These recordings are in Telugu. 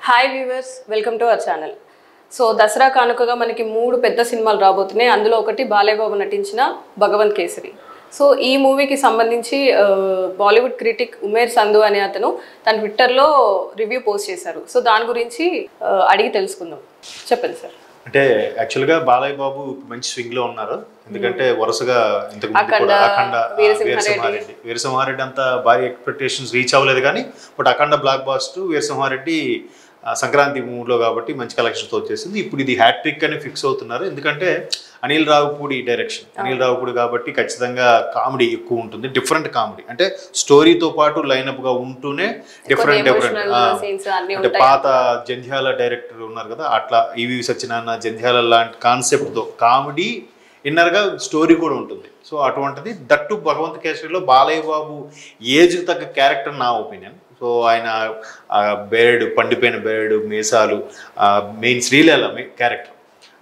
Hi viewers welcome to our channel so Dasara కానుకగా మనకి మూడు పెద్ద సినిమాలు రాబోతున్నాయి అందులో ఒకటి బాలయ్య బాబు నటించిన భగవంత్ కేసరి సో ఈ మూవీకి సంబంధించి ఆ, బాలీవుడ్ క్రిటిక్ ఉమేర్ సంధు అనే అతను తన ట్విట్టర్లో రివ్యూ పోస్ట్ చేశారు సో దాని గురించి ఆ, అడిగి తెలుసుకుందాం చెప్పండి సార్ అంటే యాక్చువల్గా బాలయ్య బాబు మంచి స్వింగ్ లో ఉన్నారు ఎందుకంటే వరుసగా ఇంతకు ముందు అఖండ, కూడా అఖండ ఆ, వీరసింహారెడ్డి. వీరసింహారెడ్డి వీరసింహారెడ్డి అంత భారీ ఎక్స్పెక్టేషన్స్ రీచ్ అవ్వలేదు కానీ but Akhanda blockbuster Veera Simha Reddy ఆ, సంక్రాంతి మూడ్లో కాబట్టి మంచి కలెక్షన్తో వచ్చేసింది ఇప్పుడు ఇది హ్యాట్రిక్ అని ఫిక్స్ అవుతున్నారు ఎందుకంటే అనిల్ రావుపూడి డైరెక్షన్ అనిల్ రావుపూడి కాబట్టి ఖచ్చితంగా కామెడీ ఎక్కువ ఉంటుంది డిఫరెంట్ కామెడీ అంటే స్టోరీతో పాటు లైనప్ గా ఉంటూనే డిఫరెంట్ డిఫరెంట్ ఎమోషనల్ సీన్స్ అన్ని అంటే ఉంటాయి పాత జంధ్యాల డైరెక్టర్ ఉన్నారు కదా అట్లా ఈవి సత్యనారాయణ జంధ్యాల లాంటి కాన్సెప్ట్తో కామెడీ ఇన్నర్గా స్టోరీ కూడా ఉంటుంది సో అటువంటిది దట్టు భగవంత్ కేసరిలో బాలయ్య బాబు ఏజ్కి తగ్గ క్యారెక్టర్ నా ఒపీనియన్ సో ఆయన ఆ బేరెడు పండిపోయిన బేరెడు మీసాలు మెయిన్ శ్రీలీల క్యారెక్టర్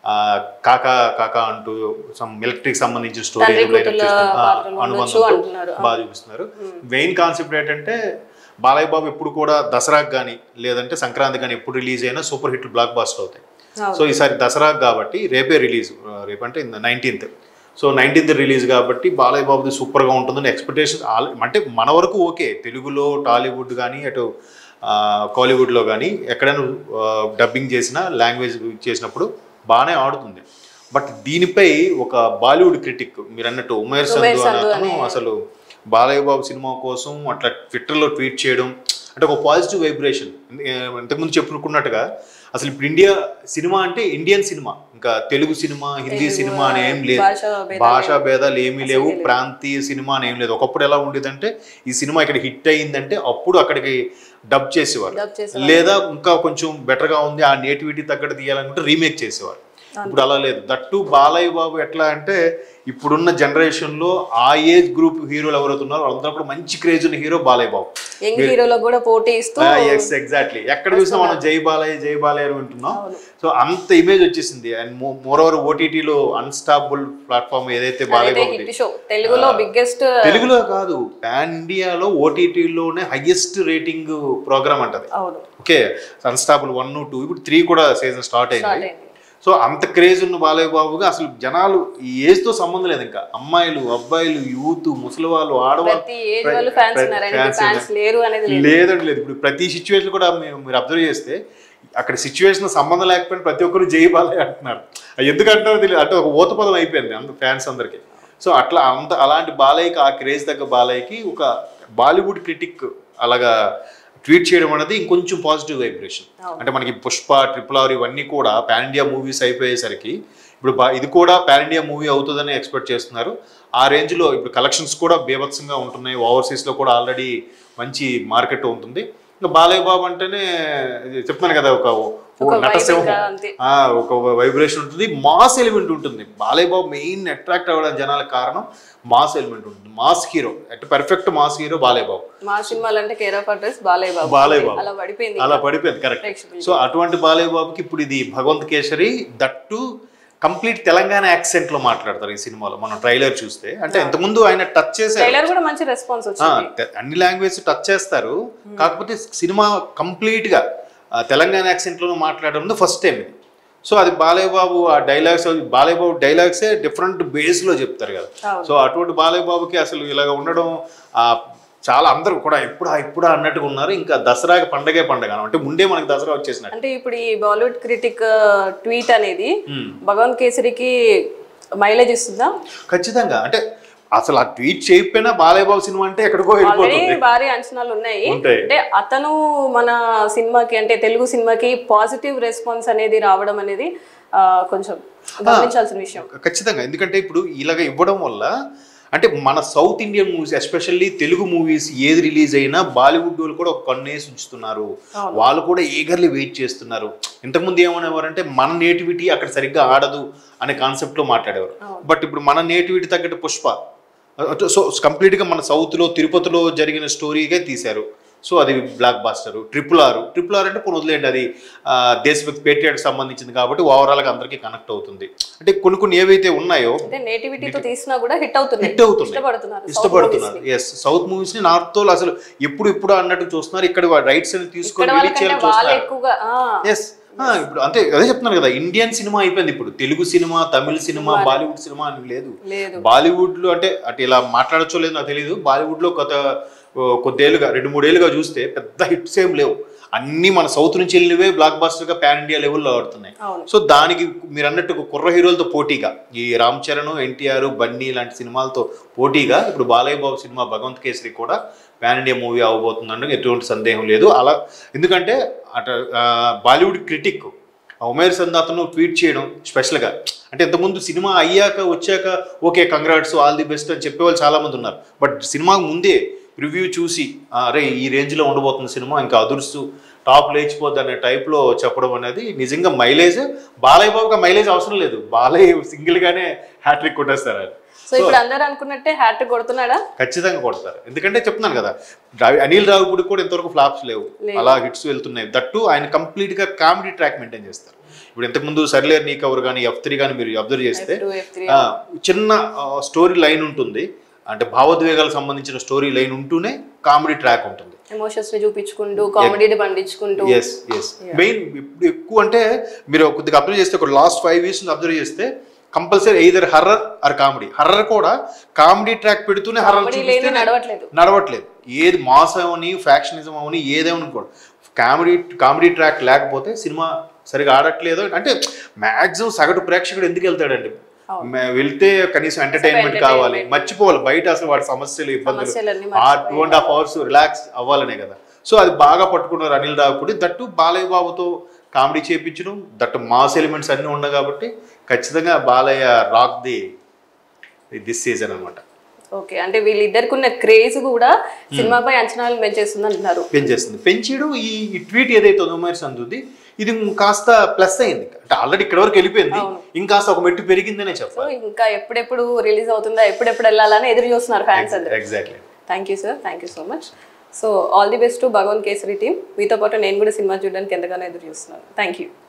కాకా కాకా అంటూ సమ్ మిలిటరీకి సంబంధించిన స్టోరీ తండ్రి కూతుళ్ళ పాత్రలు ఉండొచ్చు అంటున్నారు. బాగా చూపిస్తున్నారు మెయిన్ కాన్సెప్ట్ ఏంటంటే బాలయ్య బాబు ఎప్పుడు కూడా దసరాకు కానీ లేదంటే సంక్రాంతి కానీ ఎప్పుడు రిలీజ్ అయినా సూపర్ హిట్ బ్లాక్ బాస్టర్ అవుతాయి సో ఈసారి దసరాకు కాబట్టి రేపే రిలీజ్ రేపంటే నైన్టీన్త్ సో నైన్టీన్త్ రిలీజ్ కాబట్టి బాలయ్య బాబుది సూపర్గా ఉంటుందని ఎక్స్పెక్టేషన్ అంటే మన వరకు ఓకే తెలుగులో టాలీవుడ్ కానీ అటు ఆ, కాలీవుడ్లో కానీ ఎక్కడైనా డబ్బింగ్ చేసిన లాంగ్వేజ్ చేసినప్పుడు బాగానే ఆడుతుంది బట్ దీనిపై ఒక బాలీవుడ్ క్రిటిక్ మీరు అన్నట్టు ఉమేర్ సంధు అనే సంధు అతను అసలు బాలయ్య బాబు సినిమా కోసం అట్లా ట్విట్టర్లో ట్వీట్ చేయడం అంటే ఒక పాజిటివ్ వైబ్రేషన్ ఇంతకుముందు చెప్పుకున్నట్టుగా అసలు ఇప్పుడు ఇండియా సినిమా అంటే ఇండియన్ సినిమా ఇంకా తెలుగు సినిమా హిందీ సినిమా అని ఏం లేదు భాషా భేదాలు భాషా భేదాలు ఏమీ లేవు ప్రాంతీయ సినిమా అని ఏం లేదు ఒకప్పుడు ఎలా ఉండేదంటే ఈ సినిమా ఇక్కడ హిట్ అయ్యిందంటే అప్పుడు అక్కడికి డబ్ చేసేవారు డబ్ చేసే లేదా ఇంకా కొంచెం బెటర్గా ఉంది ఆ నేటివిటీ తగ్గట్టు తీయాలనుకుంటే రీమేక్ చేసేవారు ఇప్పుడు అలా లేదు దట్టు బాలయ్య బాబు ఎట్లా అంటే ఇప్పుడున్న జనరేషన్లో ఆ ఏజ్ గ్రూప్ హీరోలు ఎవరైతే ఉన్నారో వాళ్ళందరూ కూడా మంచి క్రేజ్ ఉన్న హీరో బాలయ్య బాబు యంగ్ హీరోలకు కూడా పోటీ ఇస్తూ ఎస్ ఎగ్జాక్ట్లీ ఎక్కడ చూసినా మనం జై బాలయ్య జై బాలయ్య అని వింటున్నాం సో అంత ఇమేజ్ వచ్చేసింది అండ్ మోర్ ఓవర్ ఓటీటీలో అన్స్టాపుల్ ప్లాట్ఫామ్ ఏదైతే బాలయ్య అయితే బాబు హిట్ షో తెలుగులో బిగ్గెస్ట్ తెలుగులో కాదు పాన్ ఇండియాలో ఓటీటీలోనే హైయెస్ట్ రేటింగ్ ప్రోగ్రామ్ అంటది అవును ఓకే అన్స్టాపుల్ వన్ టూ ఇప్పుడు త్రీ కూడా సీజన్ స్టార్ట్ అయింది స్టార్ట్ అయింది సో అంత క్రేజ్ ఉన్న బాలయ్య బాబుగా అసలు జనాలు ఈ ఏజ్ తో సంబంధం లేదు ఇంకా అమ్మాయిలు అబ్బాయిలు యూత్ ముసలి వాళ్ళు ఆడవాళ్ళు ప్రతి ఏజ్ వాళ్ళు ఫ్యాన్స్ ఉన్నారండి fans ఫ్యాన్స్ లేరు అనేది లేదు లేదండి లేదు ఇప్పుడు ప్రతి సిచ్యువేషన్ కూడా మీరు మీరు అబ్జర్వ్ చేస్తే అక్కడ సిచ్యువేషన్ సంబంధం లేకపోయినా ప్రతి ఒక్కరు జై బాలయ్య అంటున్నారు అది ఎందుకు అంటున్నారో తెలియదు అంటే ఒక ఊత పదం అయిపోయింది అంత ఫ్యాన్స్ అందరికి సో అట్లా అంత అలాంటి బాలయ్యకి ఆ క్రేజ్ తగ్గ బాలయ్యకి ఒక బాలీవుడ్ క్రిటిక్ అలాగా ట్వీట్ చేయడం అనేది ఇంకొంచెం పాజిటివ్ వైబ్రేషన్ అంటే మనకి పుష్ప ట్రిపుల్ ఆర్ ఇవన్నీ కూడా పాన్ ఇండియా మూవీస్ అయిపోయేసరికి ఇప్పుడు బా- ఇది కూడా పాన్ ఇండియా మూవీ అవుతుందని ఎక్స్పెక్ట్ చేస్తున్నారు ఆ రేంజ్లో ఇప్పుడు కలెక్షన్స్ కూడా బీభత్సంగా ఉంటున్నాయి ఓవర్సీస్లో కూడా ఆల్రెడీ మంచి మార్కెట్ ఉంటుంది ఇంకా బాలయ్య బాబు అంటేనే ఇది చెప్తున్నాను కదా ఒక ఓ ఒక నటసింహం vibe గా అంతే. ఆ, ఒక వైబ్రేషన్ ఉంటుంది మాస్ ఎలిమెంట్ ఉంటుంది బాలయ్య బాబు మెయిన్ అట్రాక్ట్ అవ్వడం జనాలకు కారణం మాస్ ఎలిమెంట్ ఉంటుంది mass hero at perfect mass hero Balayya Babu మా సినిమాలు అంటే care of address Balayya Babu Balayya Babu. అలా పడిపోయింది అలా పడిపోయింది కరెక్ట్ ప్రేక్షకులకి. సో అటువంటి బాలయ్య బాబుకి ఇప్పుడు ఇది Bhagavanth Kesari that complete Telangana accent లో మాట్లాడతారు ఈ సినిమాలో మనం ట్రైలర్ చూస్తే అంటే ఇంతకుముందు ఆయన టచ్ చేశారు ట్రైలర్ కూడా మంచి రెస్పాన్స్ ఆ, వచ్చింది తె- అన్ని లాంగ్వేజ్ టచ్ చేస్తారు కాకపోతే సినిమా కంప్లీట్ గా ఆ, తెలంగాణ యాక్సెంట్ లో మాట్లాడడం ఫస్ట్ టైం ఇది సో అది బాలయ్య బాబు ఆ డైలాగ్స్ బాలయ్య బాబు డైలాగ్సే డిఫరెంట్ బేస్ లో చెప్తారు కదా అవును. సో అటువంటి బాలయ్య బాబుకి అసలు ఇలాగ ఉండడం ఆ, చాలా అందరూ కూడా ఎప్పుడా ఎప్పుడా అన్నట్టుగా ఉన్నారు ఇంకా దసరాకి పండగే పండగ అంటే ముందే మనకి దసరా వచ్చేసినట్టు అంటే ఇప్పుడు ఈ బాలీవుడ్ క్రిటిక్ ట్వీట్ అనేది Hmm. భగవంత్ కేసరికి మైలేజ్ ఇస్తుందా ఖచ్చితంగా అంటే అసలు ఆ ట్వీట్ చేయకపోయినా బాలయ్య బాబు సినిమా అంటే ఎక్కడికో ఆల్రెడీ వెళ్ళిపోతుంది భారీ అంచనాలు ఉన్నాయి ఉంటాయి. అంటే అతను మన సినిమాకి అంటే తెలుగు సినిమాకి పాజిటివ్ రెస్పాన్స్ అనేది రావడం అనేది ఆ, కొంచెం గమనించాల్సిన విషయం ఖచ్చితంగా ఎందుకంటే ఇప్పుడు ఇలాగ ఇవ్వడం వల్ల అంటే మన south Indian movies especially Telugu movies ఏది రిలీజ్ అయినా బాలీవుడ్ వాళ్ళు కూడా ఒక కన్నేసి ఉంచుతున్నారు వాళ్ళు కూడా ఈగర్లీ వెయిట్ చేస్తున్నారు ఇంతకుముందు ఏమనేవారంటే మన నేటివిటీ అక్కడ సరిగ్గా ఆడదు అనే కాన్సెప్ట్లో మాట్లాడేవారు బట్ ఇప్పుడు మన నేటివిటీ తగ్గట్టు పుష్ప సో కంప్లీట్గా మన సౌత్లో తిరుపతిలో జరిగిన స్టోరీగా తీశారు సో అది blockbuster triple R triple R అంటే కొన్ని వదిలేయండి అది ఆ, దేశభక్తి పేట్రియాట్కి సంబంధించింది కాబట్టి ఓవరాల్గా అందరికీ కనెక్ట్ అవుతుంది అంటే కొన్ని కొన్ని ఏవైతే ఉన్నాయో అంటే నేటివిటీతో తీసినా కూడా హిట్ అవుతుంది హిట్ అవుతున్నాయి ఇష్టపడుతున్నారు South ఇష్టపడుతున్నారు movies ని. ఎస్ సౌత్ మూవీస్ ని నార్త్ తో అసలు ఎప్పుడు ఇప్పుడు అన్నట్టు చూస్తున్నారు ఇక్కడ రైట్స్ అని తీసుకొని ఇక్కడ రిలీజ్ వాళ్ళకంటే చేయాలని వాళ్ళు చూస్తున్నారు ఎక్కువగా ఆ, ఎస్ ఇప్పుడు అంతే అదే చెప్తున్నాను కదా ఇండియన్ సినిమా అయిపోయింది ఇప్పుడు తెలుగు సినిమా తమిళ సినిమా బాలీవుడ్ సినిమా అని లేదు లేదు బాలీవుడ్ లో అంటే అంటే ఇలా మాట్లాడచ్చో లేదో నాకు తెలియదు బాలీవుడ్ లో కొత్త ఓ, కొద్దేళ్ళుగా రెండు మూడేళ్ళుగా చూస్తే పెద్ద హిట్స్ ఏం లేవు అన్ని మన సౌత్ నుంచి వెళ్ళినవే బ్లాక్ బాస్టర్ గా పాన్ ఇండియా లెవెల్లో ఆడుతున్నాయి అవును సో దానికి మీరు అన్నట్టు ఒక కుర్ర హీరోలతో పోటీగా ఈ రామ్ చరణ్ ఎన్టీఆర్ బన్నీ లాంటి సినిమాలతో పోటీగా ఇప్పుడు బాలయ్య బాబు సినిమా భగవంత్ కేసరి కూడా పాన్ ఇండియా మూవీ అవబోతుందంటే ఎటువంటి సందేహం లేదు అలా ఎందుకంటే అట ఆ, బాలీవుడ్ క్రిటిక్ ఉమేర్ సంద్ అతను ట్వీట్ చేయడం స్పెషల్గా అంటే ఇంతకుముందు సినిమా అయ్యాక వచ్చాక okay congrats all the best అని చెప్పేవాళ్ళు చాలా మంది ఉన్నారు బట్ సినిమాకు ముందే రివ్యూ చూసి "ఆ, అరే ఈ రేంజ్లో ఉండబోతున్న సినిమా ఇంకా అదుర్సు టాప్ లేచిపోద్ది అనే టైప్లో చెప్పడం అనేది నిజంగా మైలేజ్ బాలయ్య బాబుకి మైలేజ్ అవసరం లేదు బాలయ్య సింగిల్గానే హ్యాట్రిక్ కొట్టేస్తారు ఆయన సో ఇప్పుడు అందరు అనుకున్నట్టే హ్యాట్ కొడుతున్నాడా ఖచ్చితంగా కొడతారు ఎందుకంటే చెప్తున్నాను కదా రావి- అనిల్ రావుపూడి కూడా ఇంతవరకు ఫ్లాప్స్ లేవు అలా హిట్స్ వెళ్తున్నాయి దట్టు ఆయన కంప్లీట్ గా కామెడీ ట్రాక్ మెయింటైన్ చేస్తారు ఇప్పుడు ఇంతకుముందు సర్లేర్ నీ కవర్ కానీ ఎఫ్ త్రీ కానీ మీరు అబ్జర్వ్ చేస్తే టూ ఎఫ్ త్రీ ఆ, చిన్న స్టోరీ లైన్ ఉంటుంది అంటే భావోద్వేగాలకు సంబంధించిన స్టోరీ లైన్ ఉంటూనే కామెడీ ట్రాక్ ఉంటుంది ఎమోషన్స్ ని చూపించుకుంటూ కామెడీని పండించుకుంటూ ఎస్ ఎస్ మెయిన్ ఇప్పుడు ఎక్కువ అంటే మీరు కొద్దిగా అబ్జర్వ్ చేస్తే ఒక లాస్ట్ ఫైవ్ ఇయర్స్ అబ్జర్వ్ చేస్తే compulsory either horror or comedy horror కూడా కామెడీ ట్రాక్ పెడుతూనే హర్రర్ కామెడీ లేని నడవట్లేదు నడవట్లేదు ఏది మాస్ అవని ఫ్యాక్షనిజం అవని ఏదేమని కూడా కామెడీ కామెడీ ట్రాక్ లేకపోతే సినిమా సరిగా ఆడట్లేదు అంటే మ్యాక్సిమం సగటు ప్రేక్షకుడు ఎందుకు వెళ్తాడండి మే- వెళ్తే కనీసం ఎంటర్టైన్మెంట్ కావాలి మర్చిపోవాలి బయట అసలు వాడి సమస్యలు ఇబ్బందులు సమస్యలన్నీ ఆ two and half hours relax అవ్వాలనే కదా సో అది బాగా పట్టుకున్నారు అనిల్ రావుపూడి దట్టు బాలయ్య బాబుతో కామెడీ చేయించడం దట్టు మాస్ ఎలిమెంట్స్ అన్నీ ఉన్నాయి కాబట్టి ఖచ్చితంగా Balayya rock the this season అనమాట ఓకే అంటే వీళ్ళిద్దరికి ఉన్న క్రేజ్ కూడా సినిమాపై అంచనాలు పెంచేస్తుంది అంటున్నారు పెంచేస్తుంది పెంచేయడం ఈ ఈ ట్వీట్ ఏదైతే ఉందో ఉమేర్ సందుది ఇది కాస్త ప్లస్ అయింది అంటే ఆల్రెడీ ఇక్కడ వరకు వెళ్ళిపోయింది ఇంకాస్త ఒక మెట్టు పెరిగిందనే సో చెప్పాలి ఇంకా ఎప్పుడెప్పుడు రిలీజ్ అవుతుందా ఎప్పుడెప్పుడు వెళ్ళాలని ఎదురు చూస్తున్నారు ఫ్యాన్స్ అందరు exactly thank you sir thank you so much so all the best to Bhagavanth Kesari team మీతో పాటు నేను కూడా సినిమా చూడడానికి ఎంతగానో ఎదురు చూస్తున్నాను థ్యాంక్ యూ